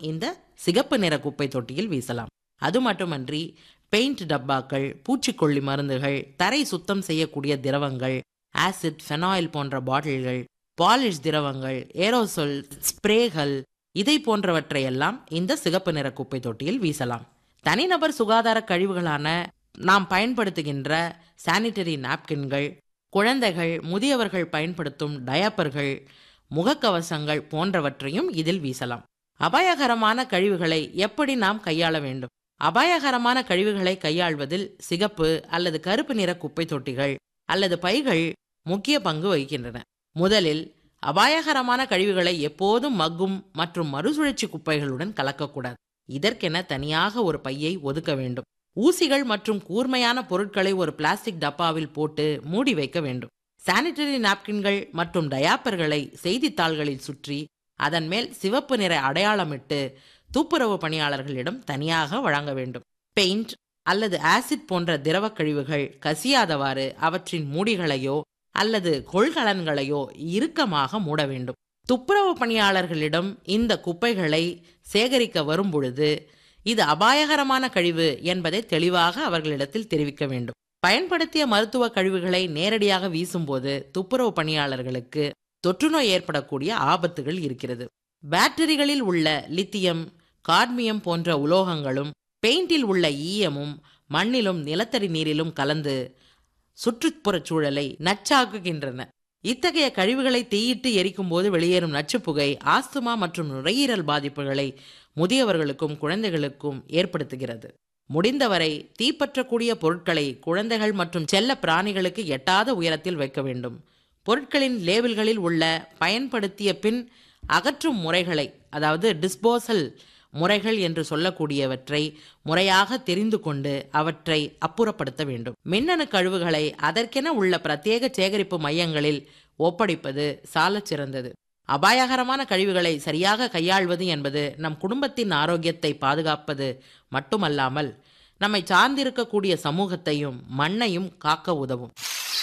இந்த சிகப்பு நிற குப்பை தொட்டியில் வீசலாம் அது மட்டுமன்றி பெயிண்ட் டப்பாக்கள் பூச்சிக்கொல்லி மருந்துகள் தரை சுத்தம் செய்யக்கூடிய திரவங்கள் ஆசிட் ஃபெனாயில் போன்ற பாட்டில்கள் பாலிஷ் திரவங்கள் ஏரோசோல் ஸ்ப்ரேகள் இதை போன்றவற்றையெல்லாம் இந்த சிகப்பு நிற குப்பை தொட்டியில் வீசலாம் தனிநபர் சுகாதார கழிவுகளான நாம் பயன்படுத்துகின்ற சானிட்டரி நாப்கின்கள் குழந்தைகள் முதியவர்கள் பயன்படுத்தும் டயப்பர்கள் முகக்கவசங்கள் போன்றவற்றையும் இதில் வீசலாம் அபாயகரமான கழிவுகளை எப்படி நாம் கையாள வேண்டும் அபாயகரமான கழிவுகளை கையாள்வதில் சிகப்பு அல்லது கருப்பு நிற குப்பை தொட்டிகள் அல்லது பைகள் முக்கிய பங்கு வகிக்கின்றன முதலில் அபாயகரமான கழிவுகளை எப்போதும் மக்கும் மற்றும் மறுசுழற்சி குப்பைகளுடன் கலக்கக்கூடாது இதற்கென தனியாக ஒரு பையை ஒதுக்க வேண்டும் ஊசிகள் மற்றும் கூர்மையான பொருட்களை ஒரு பிளாஸ்டிக் டப்பாவில் போட்டு மூடி வைக்க வேண்டும் சானிட்டரி நாப்கின்கள் மற்றும் டயாப்பர்களை செய்தித்தாள்களில் சுற்றி அதன் மேல் சிவப்பு நிற அடையாளமிட்டு துப்புரவு பணியாளர்களிடம் தனியாக வழங்க வேண்டும் பெயிண்ட் அல்லது ஆசிட் போன்ற திரவ கழிவுகள் கசியாதவாறு அவற்றின் மூடிகளையோ அல்லது கொள்கலன்களையோ இறுக்கமாக மூட வேண்டும் துப்புரவு பணியாளர்களிடம் இந்த குப்பைகளை சேகரிக்க வரும் பொழுது இது அபாயகரமான கழிவு என்பதை தெளிவாக அவர்களிடத்தில் தெரிவிக்க வேண்டும் பயன்படுத்திய மருத்துவ கழிவுகளை நேரடியாக வீசும்போது துப்புரவு பணியாளர்களுக்கு தொற்றுநோய் ஏற்படக்கூடிய ஆபத்துகள் இருக்கிறது பேட்டரிகளில் உள்ள லித்தியம் காட்மியம் போன்ற உலோகங்களும் பெயிண்டில் உள்ள ஈயமும் மண்ணிலும் நிலத்தடி நீரிலும் கலந்து சுற்றுப்புறச் சூழலை நச்சாக்குகின்றன இத்தகைய கழிவுகளை தீயிட்டு எரிக்கும் போது வெளியேறும் நச்சுப்புகை ஆஸ்துமா மற்றும் நுரையீரல் பாதிப்புகளை முதியவர்களுக்கும் குழந்தைகளுக்கும் ஏற்படுத்துகிறது முடிந்தவரை தீப்பற்றக்கூடிய பொருட்களை குழந்தைகள் மற்றும் செல்ல பிராணிகளுக்கு எட்டாத உயரத்தில் வைக்க வேண்டும் பொருட்களின் லேபிள்களில் உள்ள பயன்படுத்திய பின் அகற்றும் முறைகளை அதாவது டிஸ்போசல் முறைகள் என்று சொல்லக்கூடியவற்றை முறையாக தெரிந்து கொண்டு அவற்றை அப்புறப்படுத்த வேண்டும் மின்னணு கழிவுகளை அதற்கென உள்ள பிரத்யேக சேகரிப்பு மையங்களில் ஒப்படைப்பது சாலச் சிறந்தது அபாயகரமான கழிவுகளை சரியாக கையாள்வது என்பது நம் குடும்பத்தின் ஆரோக்கியத்தை பாதுகாப்பது மட்டுமல்லாமல் நம்மை சார்ந்திருக்கக்கூடிய சமூகத்தையும் மண்ணையும் காக்க உதவும்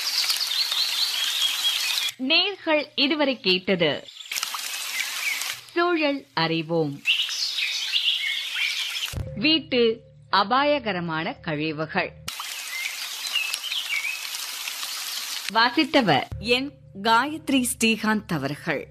நேர்கள் இதுவரை கேட்டது சூழல் அறிவோம் வீட்டு அபாயகரமான கழிவுகள் வாசித்தவர் என் காயத்ரி ஸ்ரீகாந்த் அவர்கள்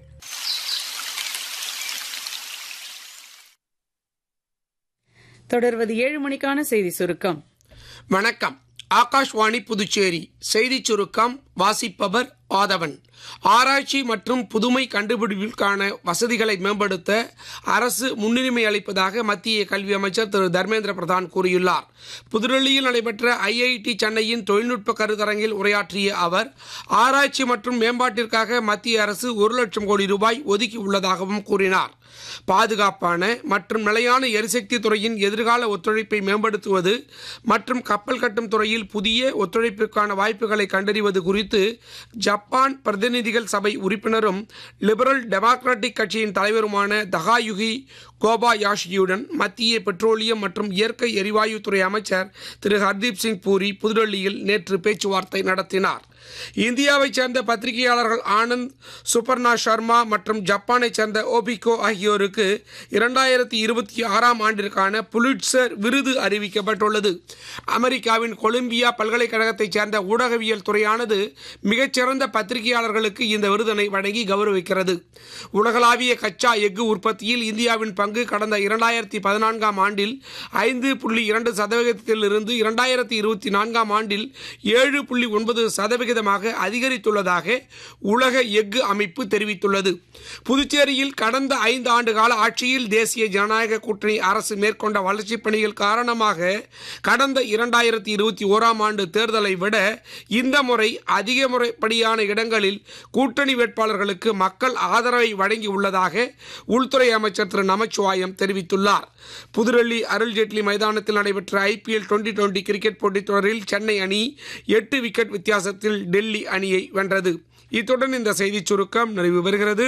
தொடர்வது ஏழு மணிக்கான செய்தி சுருக்கம் வணக்கம் ஆகாஷ்வாணி புதுச்சேரி செய்திச் சுருக்கம் வாசிப்பவர் ஆதவன் ஆராய்ச்சி மற்றும் புதுமை கண்டுபிடிப்பிற்கான வசதிகளை மேம்படுத்த அரசு முன்னுரிமை அளிப்பதாக மத்திய கல்வி அமைச்சர் திரு தர்மேந்திர பிரதான் கூறியுள்ளார் புதுடெல்லியில் நடைபெற்ற ஐஐடி சென்னையின் தொழில்நுட்ப கருத்தரங்கில் உரையாற்றிய அவர் ஆராய்ச்சி மற்றும் மேம்பாட்டிற்காக மத்திய அரசு ஒரு லட்சம் கோடி ரூபாய் ஒதுக்கி உள்ளதாகவும் கூறினார் பாதுகாப்பான மற்றும் நிலையான எரிசக்தி துறையின் எதிர்கால ஒத்துழைப்பை மேம்படுத்துவது மற்றும் கப்பல் கட்டும் துறையில் புதிய ஒத்துழைப்பிற்கான வாய்ப்புகளை கண்டறிவது குறித்து ஜப்பான் பிரதிநிதிகள் சபை உறுப்பினரும் லிபரல் டெமோக்ராட்டிக் கட்சியின் தலைவருமான தகாயுகி கோபாயாஷியுடன் மத்திய பெட்ரோலியம் மற்றும் இயற்கை எரிவாயுத்துறை அமைச்சர் திரு ஹர்தீப் சிங் பூரி புதுடெல்லியில் நேற்று பேச்சுவார்த்தை நடத்தினார் இந்தியாவைச் சேர்ந்த பத்திரிகையாளர்கள் ஆனந்த் சுபர்ணா சர்மா மற்றும் ஜப்பானைச் சேர்ந்த ஓபிகோ ஆகியோருக்கு இரண்டாயிரத்தி இருபத்தி ஆறாம் ஆண்டிற்கான புலிட்சர் விருது அறிவிக்கப்பட்டுள்ளது அமெரிக்காவின் கொலம்பியா பல்கலைக்கழகத்தைச் சேர்ந்த ஊடகவியல் துறையானது மிகச்சிறந்த பத்திரிகையாளர்களுக்கு இந்த விருதினை வழங்கி கௌரவிக்கிறது உலகளாவிய கச்சா எஃகு உற்பத்தியில் இந்தியாவின் பங்கு கடந்த இரண்டாயிரத்தி பதினான்காம் ஆண்டில் ஐந்து புள்ளி இரண்டு சதவிகிதத்தில் இருந்து இரண்டாயிரத்தி இருபத்தி நான்காம் ஆண்டில் ஏழு புள்ளி ஒன்பது சதவிகிதமாக அதிகரித்துள்ளதாக உலக எஃகு அமைப்பு தெரிவித்துள்ளது புதுச்சேரியில் கடந்த ஐந்து ஆண்டு கால ஆட்சியில் தேசிய ஜனநாயக கூட்டணி அரசு மேற்கொண்ட வளர்ச்சிப் பணிகள் காரணமாக கடந்த இரண்டாயிரத்தி இருபத்தி ஓராம் ஆண்டு தேர்தலை விட இந்த முறை அதிக முறைப்படியான இடங்களில் கூட்டணி வேட்பாளர்களுக்கு மக்கள் ஆதரவை வழங்கி உள்ளதாக உள்துறை அமைச்சர் திரு நமச்சிவாயம் தெரிவித்துள்ளார் புதுடெல்லி அருள்ஜேட்லி மைதானத்தில் நடைபெற்ற ஐபிஎல் டுவெண்டி டுவெண்டி கிரிக்கெட் போட்டித் தொடரில் சென்னை அணி எட்டு விக்கெட் வித்தியாசத்தில் டெல்லி அணியை வென்றது இத்துடன் இந்த செய்திச் சுருக்கம் நிறைவு பெறுகிறது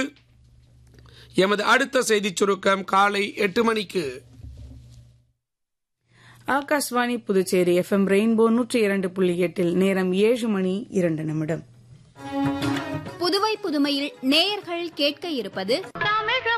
எமது அடுத்த செய்திச் சுருக்கம் காலை எட்டு மணிக்கு ஆகாஷ்வாணி புதுச்சேரி எஃப்எம் ரெயின்போ நூற்றி இரண்டு புள்ளி எட்டில் நேரம் ஏழு மணி இரண்டு நிமிடம் புதுவை புதுமையில் நேயர்கள் கேட்க இருப்பது தமிழக